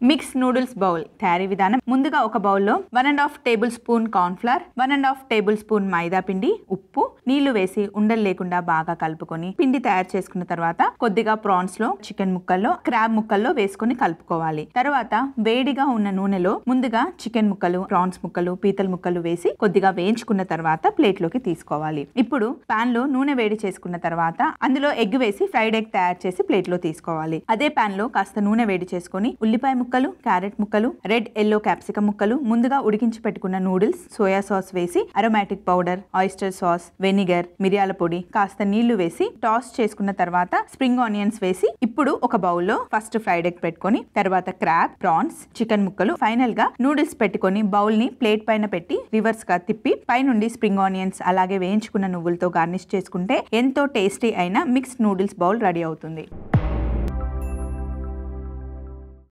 mix noodles bowl తయారీ విధానం ముందుగా ఒక బౌల్లో one and half tablespoon corn flour one and half tablespoon మైదా పిండి ఉప్పు నీళ్లు వేసి ఉండలు లేకుండా బాగా కలుపుకొని పిండి తయారు చేసుకున్న తర్వాత కొద్దిగా ప్రాన్స్ లో చికెన్ ముక్కల్లో క్రాబ్ ముక్కల్లో వేసుకొని కలుపుకోవాలి తర్వాత వేడిగా ఉన్న నూనెలో ముందుగా చికెన్ ముక్కలు ప్రాన్స్ ముక్కలు పీతల ముక్కలు వేసి కొద్దిగా వేయించుకున్న తర్వాత ప్లేట్ లోకి తీసుకోవాలి ఇప్పుడు పాన్ లో నూనె వేడి చేసుకున్న తర్వాత అందులో ఎగ్ వేసి ఫ్రైడ్ ఎగ్ తయారు చేసి ప్లేట్ లో తీసుకోవాలి అదే పాన్ లో కాస్త నూనె వేడి చేసుకొని ఉల్లిపాయ ముక్కలు క్యారెట్ ముక్కలు రెడ్ ఎల్లో క్యాప్సికం ముక్కలు ముందుగా ఉడికించి పెట్టుకున్న నూడిల్స్ సోయా సాస్ వేసి aromatic powder oyster sauce vinegar మిరియాల పొడి కాస్త నీళ్లు వేసి టాస్ చేసుకున్న తర్వాత స్ప్రింగ్ ఆనియన్స్ వేసి ఇప్పుడు ఒక బౌల్లో ఫస్ట్ ఫ్రైడ్ ఎగ్ పెట్టుకొని తర్వాత క్రాబ్ ప్రాన్స్ చికెన్ ముక్కలు ఫైనల్ గా నూడిల్స్ పెట్టుకొని బౌల్ ని ప్లేట్ పైన పెట్టి రివర్స్ గా తిప్పి పైనుండి స్ప్రింగ్ ఆనియన్స్ అలాగే వేయించుకున్న నువ్వులతో గార్నిష్ చేసుకుంటే ఎంతో టేస్టీ అయిన మిక్స్డ్ నూడిల్స్ బౌల్ రెడీ అవుతుంది